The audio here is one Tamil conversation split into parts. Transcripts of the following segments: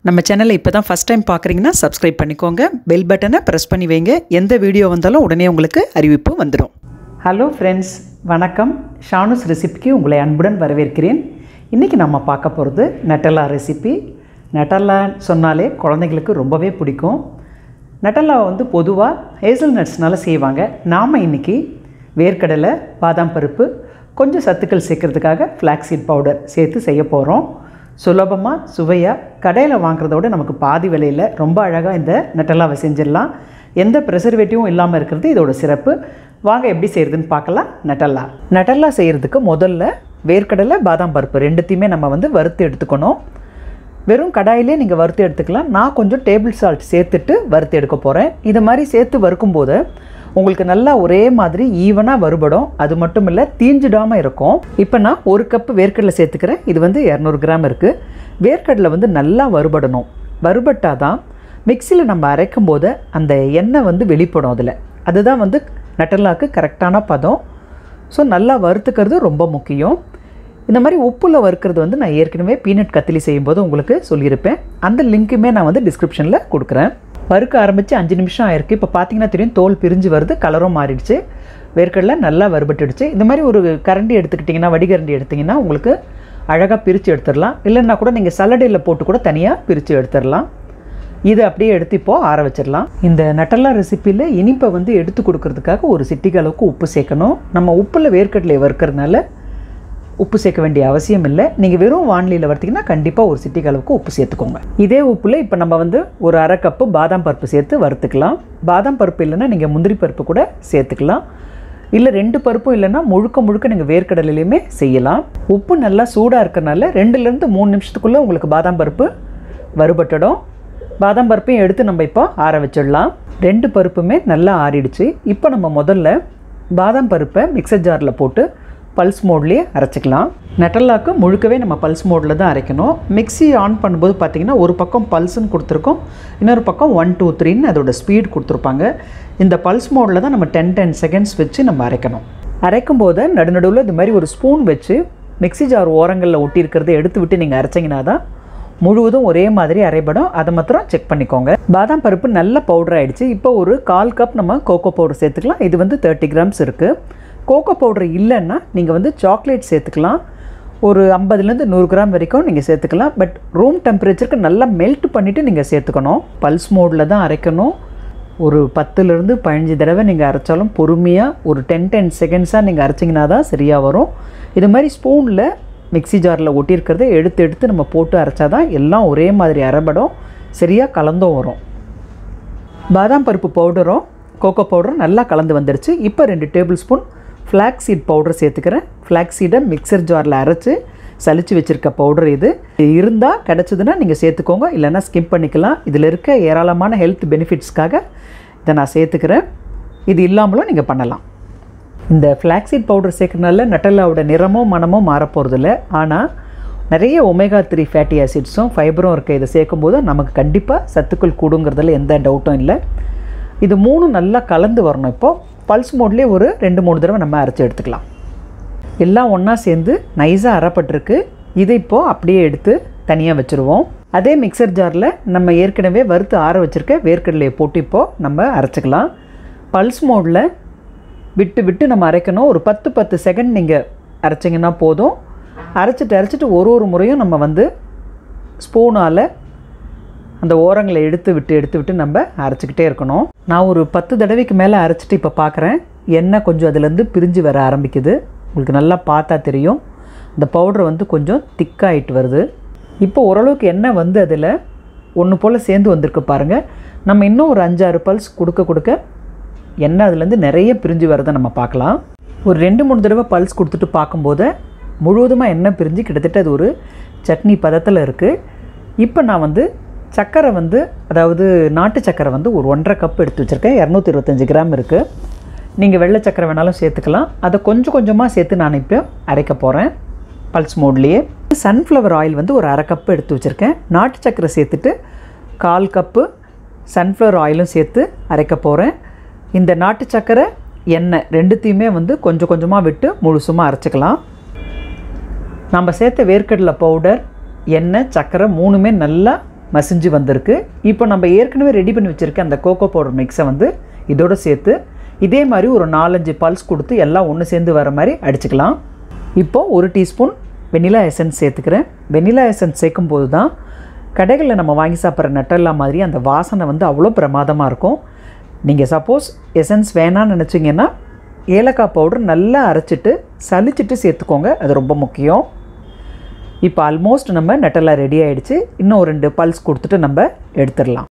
நம்ம சேனலை இப்போ தான் ஃபஸ்ட் டைம் பார்க்குறீங்கன்னா சப்ஸ்கிரைப் பண்ணிக்கோங்க பெல் பட்டனை ப்ரெஸ் பண்ணி வைங்க எந்த வீடியோ வந்தாலும் உடனே உங்களுக்கு அறிவிப்பு வந்துடும் ஹலோ ஃப்ரெண்ட்ஸ் வணக்கம் ஷானுஸ் ரெசிபிக்கு உங்களை அன்புடன் வரவேற்கிறேன் இன்றைக்கி நம்ம பார்க்க போகிறது நட்டல்லா ரெசிபி நட்டல்லா சொன்னாலே குழந்தைங்களுக்கு ரொம்பவே பிடிக்கும் நட்டல்லாவை வந்து பொதுவாக ஹேசல் நட்ஸ்னால செய்வாங்க நாம் இன்றைக்கி வேர்க்கடலை பாதாம் பருப்பு கொஞ்சம் சத்துக்கள் சேர்க்கறதுக்காக ஃப்ளாக்ஸீட் பவுடர் சேர்த்து செய்ய போகிறோம் சுலபமாக சுவையாக கடையில் வாங்குறத விட நமக்கு பாதி விலையில் ரொம்ப அழகாக இந்த நட்டல்லாவை செஞ்சிடலாம் எந்த ப்ரெசர்வேட்டிவும் இல்லாமல் இருக்கிறது இதோட சிறப்பு வாங்க எப்படி செய்கிறதுன்னு பார்க்கலாம் நட்டல்லா நட்டல்லா செய்கிறதுக்கு முதல்ல வேர்க்கடலை பாதாம் பருப்பு ரெண்டுத்தையுமே நம்ம வந்து வறுத்து எடுத்துக்கணும் வெறும் கடாயிலே நீங்கள் வறுத்து எடுத்துக்கலாம் நான் கொஞ்சம் டேபிள் சால்ட் சேர்த்துட்டு வறுத்து எடுக்க போகிறேன் இது மாதிரி சேர்த்து வறுக்கும்போது உங்களுக்கு நல்லா ஒரே மாதிரி ஈவனாக வறுபடும் அது மட்டும் இல்லை தீஞ்சிடாமல் இருக்கும் இப்போ நான் ஒரு கப்பு வேர்க்கடலை சேர்த்துக்கிறேன் இது வந்து இரநூறு கிராம் இருக்குது வேர்க்கடலை வந்து நல்லா வறுபடணும் வறுபட்டால் தான் மிக்சியில் நம்ம அரைக்கும் போது அந்த எண்ணெய் வந்து வெளிப்படும் அதில் அதுதான் வந்து நட்டல்லாக்கு கரெக்டான பதம் ஸோ நல்லா வறுத்துக்கிறது ரொம்ப முக்கியம் இந்த மாதிரி உப்பில் வறுக்கிறது வந்து நான் ஏற்கனவே பீனட் கத்திலி செய்யும்போது உங்களுக்கு சொல்லியிருப்பேன் அந்த லிங்க்குமே நான் வந்து டிஸ்கிரிப்ஷனில் கொடுக்குறேன் வறுக்க ஆரம்பித்து அஞ்சு நிமிஷம் ஆயிருக்கு இப்போ பார்த்தீங்கன்னா தெரியும் தோல் பிரிஞ்சு வருது கலரும் மாறிடுச்சு வேர்க்கடலை நல்லா வறுபட்டுடுச்சு இந்த மாதிரி ஒரு கரண்டி எடுத்துக்கிட்டிங்கன்னா வடிகரண்டி எடுத்திங்கன்னா உங்களுக்கு அழகாக பிரித்து எடுத்துடலாம் இல்லைன்னா கூட நீங்கள் சல்லடையில் போட்டு கூட தனியாக பிரித்து எடுத்துடலாம் இதை அப்படியே எடுத்து இப்போது ஆற வச்சிடலாம் இந்த நட்டல்லா ரெசிப்பியில் இனிப்பை வந்து எடுத்து கொடுக்கறதுக்காக ஒரு சிட்டிக்கு அளவுக்கு உப்பு சேர்க்கணும் நம்ம உப்பில் வேர்க்கடலை வறுக்கிறதுனால உப்பு சேர்க்க வேண்டிய அவசியம் இல்லை நீங்கள் வெறும் வானிலையில் வறுத்தீங்கன்னா கண்டிப்பாக ஒரு சிட்டிக்கு அளவுக்கு உப்பு சேர்த்துக்கோங்க இதே உப்பில் இப்போ நம்ம வந்து ஒரு அரை கப்பு பாதாம் பருப்பு சேர்த்து வறுத்துக்கலாம் பாதாம் பருப்பு இல்லைன்னா நீங்கள் முந்திரி பருப்பு கூட சேர்த்துக்கலாம் இல்லை ரெண்டு பருப்பும் இல்லைன்னா முழுக்க முழுக்க நீங்கள் வேர்க்கடலையிலையுமே செய்யலாம் உப்பு நல்லா சூடாக இருக்கிறனால ரெண்டுலேருந்து மூணு நிமிஷத்துக்குள்ளே உங்களுக்கு பாதாம் பருப்பு வறுபட்டுடும் பாதாம் பருப்பையும் எடுத்து நம்ம இப்போ ஆற வச்சிடலாம் ரெண்டு பருப்புமே நல்லா ஆறிடுச்சு இப்போ நம்ம முதல்ல பாதாம் பருப்பை மிக்சர் ஜாரில் போட்டு பல்ஸ் மோட்லேயே அரைச்சிக்கலாம் நெட்டல்லாக்கு முழுக்கவே நம்ம பல்ஸ் மோடில் தான் அரைக்கணும் மிக்ஸி ஆன் பண்ணும்போது பார்த்திங்கன்னா ஒரு பக்கம் பல்ஸ்ன்னு கொடுத்துருக்கோம் இன்னொரு பக்கம் ஒன் டூ த்ரீன்னு அதோட ஸ்பீட் கொடுத்துருப்பாங்க இந்த பல்ஸ் மோடில் தான் நம்ம டென் டென் செகண்ட்ஸ் வச்சு நம்ம அரைக்கணும் அரைக்கும் போது நடுநடுவில் இது மாதிரி ஒரு ஸ்பூன் வச்சு மிக்ஸி ஜார் ஓரங்களில் ஒட்டி இருக்கிறத எடுத்து விட்டு நீங்கள் அரைச்சிங்கன்னா தான் முழுவதும் ஒரே மாதிரி அரைபடும் அதை மாத்திரம் செக் பண்ணிக்கோங்க பாதாம் பருப்பு நல்ல பவுடர் ஆகிடுச்சு இப்போ ஒரு கால் கப் நம்ம கோகோ பவுடர் சேர்த்துக்கலாம் இது வந்து தேர்ட்டி கிராம்ஸ் இருக்குது கோகோ பவுடர் இல்லைன்னா நீங்கள் வந்து சாக்லேட் சேர்த்துக்கலாம் ஒரு ஐம்பதுலேருந்து நூறு கிராம் வரைக்கும் நீங்கள் சேர்த்துக்கலாம் பட் ரூம் டெம்பரேச்சருக்கு நல்லா மெல்ட் பண்ணிவிட்டு நீங்கள் சேர்த்துக்கணும் பல்ஸ் மோடில் தான் அரைக்கணும் ஒரு பத்துலேருந்து பதினஞ்சு தடவை நீங்கள் அரைச்சாலும் பொறுமையாக ஒரு டென் டென் செகண்ட்ஸாக நீங்கள் அரைச்சிங்கன்னா தான் சரியாக வரும் இது மாதிரி ஸ்பூனில் மிக்ஸி ஜாரில் ஒட்டியிருக்கிறத எடுத்து எடுத்து நம்ம போட்டு அரைச்சா தான் எல்லாம் ஒரே மாதிரி அரைபடும் சரியாக கலந்தும் வரும் பாதாம் பருப்பு பவுடரும் கோகோ பவுடரும் நல்லா கலந்து வந்துடுச்சு இப்போ ரெண்டு tablespoon flax seed powder சேர்த்துக்கிறேன் ஃப்ளாக் சீடை மிக்சர் ஜாரில் அரைச்சி சலிச்சு வச்சுருக்க பவுடர் இது இருந்தால் கிடச்சிதுன்னா நீங்கள் சேர்த்துக்கோங்க இல்லைன்னா ஸ்கிப் பண்ணிக்கலாம் இதில் இருக்க ஏராளமான ஹெல்த் பெனிஃபிட்ஸ்க்காக இதை நான் சேர்த்துக்கிறேன் இது இல்லாமலும் நீங்கள் பண்ணலாம் இந்த ஃப்ளாக்ஸீட் பவுடர் சேர்க்கறனால நட்டல்லாவோட நிறமும் மனமும் மாறப்போகிறதில்ல ஆனால் நிறைய ஒமேகா த்ரீ ஃபேட்டி ஆசிட்ஸும் ஃபைபரும் இருக்க இதை சேர்க்கும்போது நமக்கு கண்டிப்பாக சத்துக்கள் கூடுங்கிறதுல எந்த டவுட்டும் இல்லை இது மூணும் நல்லா கலந்து வரணும் இப்போது பல்ஸ் மோட்லேயே ஒரு ரெண்டு மூணு தடவை நம்ம அரைச்சி எடுத்துக்கலாம் எல்லாம் ஒன்றா சேர்ந்து நைஸாக அரைப்பட்டிருக்கு இதை இப்போது அப்படியே எடுத்து தனியாக வச்சுருவோம் அதே மிக்சர் ஜாரில் நம்ம ஏற்கனவே வறுத்து ஆற வச்சுருக்க வேர்க்கடலையை போட்டு இப்போது நம்ம அரைச்சிக்கலாம் பல்ஸ் மோடில் விட்டு விட்டு நம்ம அரைக்கணும் ஒரு பத்து பத்து செகண்ட் நீங்கள் அரைச்சிங்கன்னா போதும் அரைச்சிட்டு அரைச்சிட்டு ஒரு ஒரு முறையும் நம்ம வந்து ஸ்பூனால் அந்த ஓரங்களை எடுத்து விட்டு எடுத்து விட்டு நம்ம அரைச்சிக்கிட்டே இருக்கணும் நான் ஒரு பத்து தடவைக்கு மேலே அரைச்சிட்டு இப்போ பார்க்குறேன் எண்ணெய் கொஞ்சம் அதுலேருந்து பிரிஞ்சு வர ஆரம்பிக்குது உங்களுக்கு நல்லா பார்த்தா தெரியும் இந்த பவுட்ரு வந்து கொஞ்சம் திக்காயிட்டு வருது இப்போ ஓரளவுக்கு எண்ணெய் வந்து அதில் ஒன்று போல் சேர்ந்து வந்திருக்கு பாருங்கள் நம்ம இன்னும் ஒரு அஞ்சாறு பல்ஸ் கொடுக்க கொடுக்க எண்ணெய் அதுலேருந்து நிறைய பிரிஞ்சு வரதை நம்ம பார்க்கலாம் ஒரு ரெண்டு மூணு தடவை பல்ஸ் கொடுத்துட்டு பார்க்கும்போது முழுவதுமாக எண்ணெய் பிரிஞ்சு கிட்டத்தட்ட அது ஒரு சட்னி பதத்தில் இருக்குது இப்போ நான் வந்து சர்க்கரை வந்து அதாவது நாட்டு சர்க்கரை வந்து ஒரு ஒன்றரை கப் எடுத்து வச்சுருக்கேன் இரநூத்தி இருபத்தஞ்சி கிராம் இருக்குது நீங்கள் வெள்ளை சர்க்கரை வேணாலும் சேர்த்துக்கலாம் அதை கொஞ்சம் கொஞ்சமாக சேர்த்து நான் இப்போ அரைக்க போகிறேன் பல்ஸ் மோட்லேயே சன்ஃப்ளவர் ஆயில் வந்து ஒரு அரை கப்பு எடுத்து வச்சுருக்கேன் நாட்டு சர்க்கரை சேர்த்துட்டு கால் கப்பு சன்ஃப்ளவர் ஆயிலும் சேர்த்து அரைக்க போகிறேன் இந்த நாட்டு சர்க்கரை எண்ணெய் ரெண்டுத்தையுமே வந்து கொஞ்சம் கொஞ்சமாக விட்டு முழுசுமாக அரைச்சிக்கலாம் நம்ம சேர்த்த வேர்க்கடலை பவுடர் எண்ணெய் சர்க்கரை மூணுமே நல்லா மசிஞ்சு வந்திருக்கு இப்போ நம்ம ஏற்கனவே ரெடி பண்ணி வச்சுருக்க அந்த கோகோ பவுடர் மிக்ஸை வந்து இதோட சேர்த்து இதே மாதிரி ஒரு நாலஞ்சு பல்ஸ் கொடுத்து எல்லாம் ஒன்று சேர்ந்து வர மாதிரி அடிச்சுக்கலாம் இப்போது ஒரு டீஸ்பூன் வெனிலா எசன்ஸ் சேர்த்துக்கிறேன் வெனிலா எசன்ஸ் சேர்க்கும் போது தான் கடைகளில் நம்ம வாங்கி சாப்பிட்ற நட்டல்லா மாதிரி அந்த வாசனை வந்து அவ்வளோ பிரமாதமாக இருக்கும் நீங்கள் சப்போஸ் எசன்ஸ் வேணான்னு நினச்சிங்கன்னா ஏலக்காய் பவுடர் நல்லா அரைச்சிட்டு சலிச்சிட்டு சேர்த்துக்கோங்க அது ரொம்ப முக்கியம் இப்போ ஆல்மோஸ்ட் நம்ம நட்டெல்லாம் ரெடி ஆகிடுச்சு இன்னும் ஒரு ரெண்டு பல்ஸ் கொடுத்துட்டு நம்ம எடுத்துடலாம்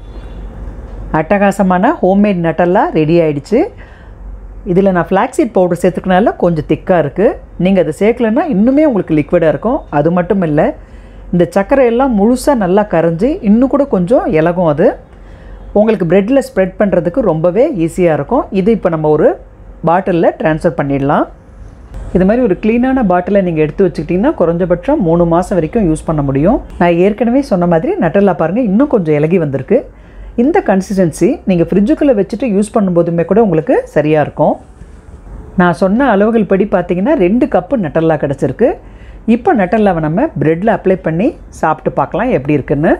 அட்டகாசமான ஹோம்மேட் நட்டெல்லாம் ரெடி ஆகிடுச்சு இதில் நான் ஃப்ளாக்ஸீட் பவுடர் சேர்த்துக்கனால கொஞ்சம் திக்காக இருக்குது நீங்கள் அதை சேர்க்கலன்னா இன்னுமே உங்களுக்கு லிக்விடாக இருக்கும் அது மட்டும் இல்லை இந்த சர்க்கரை எல்லாம் முழுசாக நல்லா கரைஞ்சி இன்னும் கூட கொஞ்சம் இலகும் அது உங்களுக்கு ப்ரெட்டில் ஸ்ப்ரெட் பண்ணுறதுக்கு ரொம்பவே ஈஸியாக இருக்கும் இது இப்போ நம்ம ஒரு பாட்டிலில் ட்ரான்ஸ்ஃபர் பண்ணிடலாம் இது மாதிரி ஒரு க்ளீனான பாட்டிலை நீங்கள் எடுத்து வச்சுக்கிட்டிங்கன்னா குறைஞ்சபட்சம் மூணு மாதம் வரைக்கும் யூஸ் பண்ண முடியும் நான் ஏற்கனவே சொன்ன மாதிரி நட்டல்லா பாருங்கள் இன்னும் கொஞ்சம் இலகி வந்திருக்கு இந்த கன்சிஸ்டன்சி நீங்கள் ஃப்ரிட்ஜுக்குள்ளே வச்சுட்டு யூஸ் பண்ணும்போதுமே கூட உங்களுக்கு சரியாக இருக்கும் நான் சொன்ன அளவுகள் படி பார்த்தீங்கன்னா ரெண்டு கப்பு நட்டல்லா கிடச்சிருக்கு இப்போ நட்டல்லாவை நம்ம ப்ரெட்டில் அப்ளை பண்ணி சாப்பிட்டு பார்க்கலாம் எப்படி இருக்குன்னு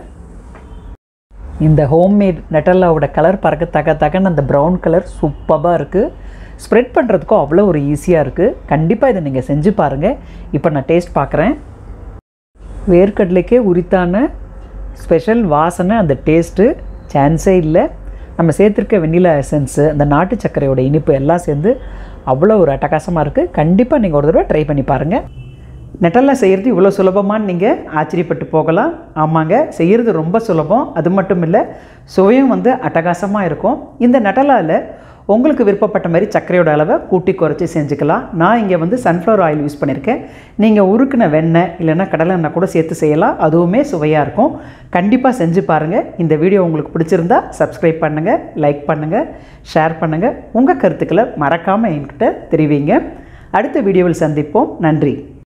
இந்த ஹோம்மேட் நட்டல்லாவோட கலர் பறக்க தக்க தக்கன்னு அந்த ப்ரௌன் கலர் சூப்பராக இருக்குது ஸ்ப்ரெட் பண்ணுறதுக்கும் அவ்வளோ ஒரு ஈஸியாக இருக்குது கண்டிப்பாக இதை நீங்கள் செஞ்சு பாருங்கள் இப்போ நான் டேஸ்ட் பார்க்குறேன் வேர்க்கடலைக்கே உரித்தான ஸ்பெஷல் வாசனை அந்த டேஸ்ட்டு சான்ஸே இல்லை நம்ம சேர்த்துருக்க வெண்ணிலா எசன்ஸு அந்த நாட்டு சர்க்கரையோட இனிப்பு எல்லாம் சேர்ந்து அவ்வளோ ஒரு அட்டகாசமாக இருக்குது கண்டிப்பாக நீங்கள் ஒரு தடவை ட்ரை பண்ணி பாருங்கள் நெட்டல்லா செய்கிறது இவ்வளோ சுலபமானு நீங்கள் ஆச்சரியப்பட்டு போகலாம் ஆமாங்க செய்கிறது ரொம்ப சுலபம் அது மட்டும் இல்லை சுவையும் வந்து அட்டகாசமாக இருக்கும் இந்த நெட்டலாவில் உங்களுக்கு விருப்பப்பட்ட மாதிரி சர்க்கரையோட அளவை கூட்டி குறைச்சி செஞ்சுக்கலாம் நான் இங்கே வந்து சன்ஃப்ளவர் ஆயில் யூஸ் பண்ணியிருக்கேன் நீங்கள் உருக்குன வெண்ணெய் இல்லைன்னா கடலை எண்ணெய் கூட சேர்த்து செய்யலாம் அதுவுமே சுவையாக இருக்கும் கண்டிப்பாக செஞ்சு பாருங்கள் இந்த வீடியோ உங்களுக்கு பிடிச்சிருந்தா சப்ஸ்கிரைப் பண்ணுங்கள் லைக் பண்ணுங்கள் ஷேர் பண்ணுங்கள் உங்கள் கருத்துக்களை மறக்காமல் என்கிட்ட தெரிவிங்க அடுத்த வீடியோவில் சந்திப்போம் நன்றி